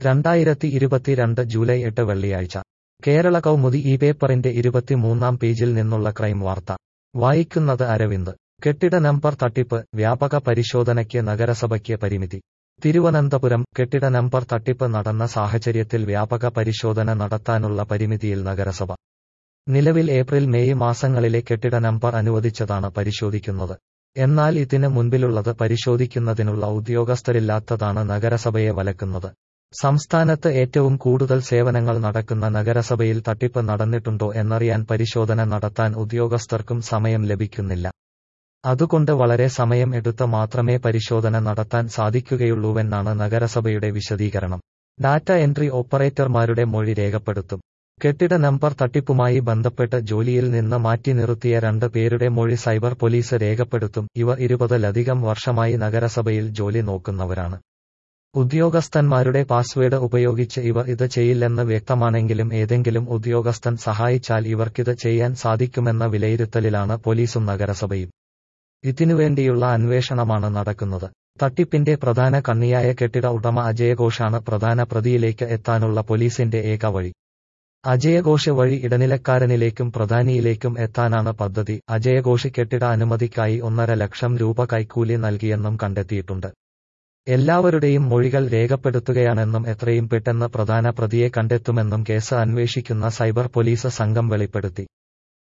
രണ്ടായിരത്തി ഇരുപത്തിരണ്ട് ജൂലൈ എട്ട് വെള്ളിയാഴ്ച കേരള കൗമുദി ഈ പേപ്പറിന്റെ ഇരുപത്തിമൂന്നാം പേജിൽ നിന്നുള്ള ക്രൈം വാർത്ത വായിക്കുന്നത് അരവിന്ദ് കെട്ടിട നമ്പർ തട്ടിപ്പ് വ്യാപക പരിശോധനയ്ക്ക് നഗരസഭയ്ക്ക് പരിമിതി തിരുവനന്തപുരം കെട്ടിട നമ്പർ തട്ടിപ്പ് നടന്ന സാഹചര്യത്തിൽ വ്യാപക പരിശോധന നടത്താനുള്ള പരിമിതിയിൽ നഗരസഭ നിലവിൽ ഏപ്രിൽ മെയ് മാസങ്ങളിലെ കെട്ടിട നമ്പർ അനുവദിച്ചതാണ് പരിശോധിക്കുന്നത് എന്നാൽ ഇതിന് മുൻപിലുള്ളത് പരിശോധിക്കുന്നതിനുള്ള ഉദ്യോഗസ്ഥരില്ലാത്തതാണ് നഗരസഭയെ വലക്കുന്നത് സംസ്ഥാനത്ത് ഏറ്റവും കൂടുതൽ സേവനങ്ങൾ നടക്കുന്ന നഗരസഭയിൽ തട്ടിപ്പ് നടന്നിട്ടുണ്ടോ എന്നറിയാൻ പരിശോധന നടത്താൻ ഉദ്യോഗസ്ഥർക്കും സമയം ലഭിക്കുന്നില്ല അതുകൊണ്ട് വളരെ സമയം എടുത്ത് മാത്രമേ പരിശോധന നടത്താൻ സാധിക്കുകയുള്ളൂവെന്നാണ് നഗരസഭയുടെ വിശദീകരണം ഡാറ്റ എൻട്രി ഓപ്പറേറ്റർമാരുടെ മൊഴി രേഖപ്പെടുത്തും കെട്ടിട നമ്പർ തട്ടിപ്പുമായി ബന്ധപ്പെട്ട് ജോലിയിൽ നിന്ന് മാറ്റി നിർത്തിയ രണ്ട് പേരുടെ മൊഴി സൈബർ പോലീസ് രേഖപ്പെടുത്തും ഇവർ ഇരുപതിലധികം വർഷമായി നഗരസഭയിൽ ജോലി നോക്കുന്നവരാണ് ഉദ്യോഗസ്ഥന്മാരുടെ പാസ്വേഡ് ഉപയോഗിച്ച് ഇവർ ഇത് ചെയ്യില്ലെന്ന് വ്യക്തമാണെങ്കിലും ഏതെങ്കിലും ഉദ്യോഗസ്ഥൻ സഹായിച്ചാൽ ഇവർക്കിത് ചെയ്യാൻ സാധിക്കുമെന്ന വിലയിരുത്തലിലാണ് പോലീസും നഗരസഭയും ഇതിനുവേണ്ടിയുള്ള അന്വേഷണമാണ് നടക്കുന്നത് തട്ടിപ്പിന്റെ പ്രധാന കണ്ണിയായ കെട്ടിട ഉടമ അജയഘോഷാണ് പ്രധാന പ്രതിയിലേക്ക് എത്താനുള്ള പോലീസിന്റെ ഏക വഴി അജയഘോഷ് വഴി ഇടനിലക്കാരനിലേക്കും പ്രധാനിയിലേക്കും എത്താനാണ് പദ്ധതി അജയഘോഷ് കെട്ടിട അനുമതിക്കായി ഒന്നര ലക്ഷം രൂപ കൈക്കൂലി നൽകിയെന്നും കണ്ടെത്തിയിട്ടുണ്ട് എല്ലാവരുടെയും മൊഴികൾ രേഖപ്പെടുത്തുകയാണെന്നും എത്രയും പെട്ടെന്ന് പ്രധാന പ്രതിയെ കണ്ടെത്തുമെന്നും കേസ് അന്വേഷിക്കുന്ന സൈബർ പോലീസ് സംഘം വെളിപ്പെടുത്തി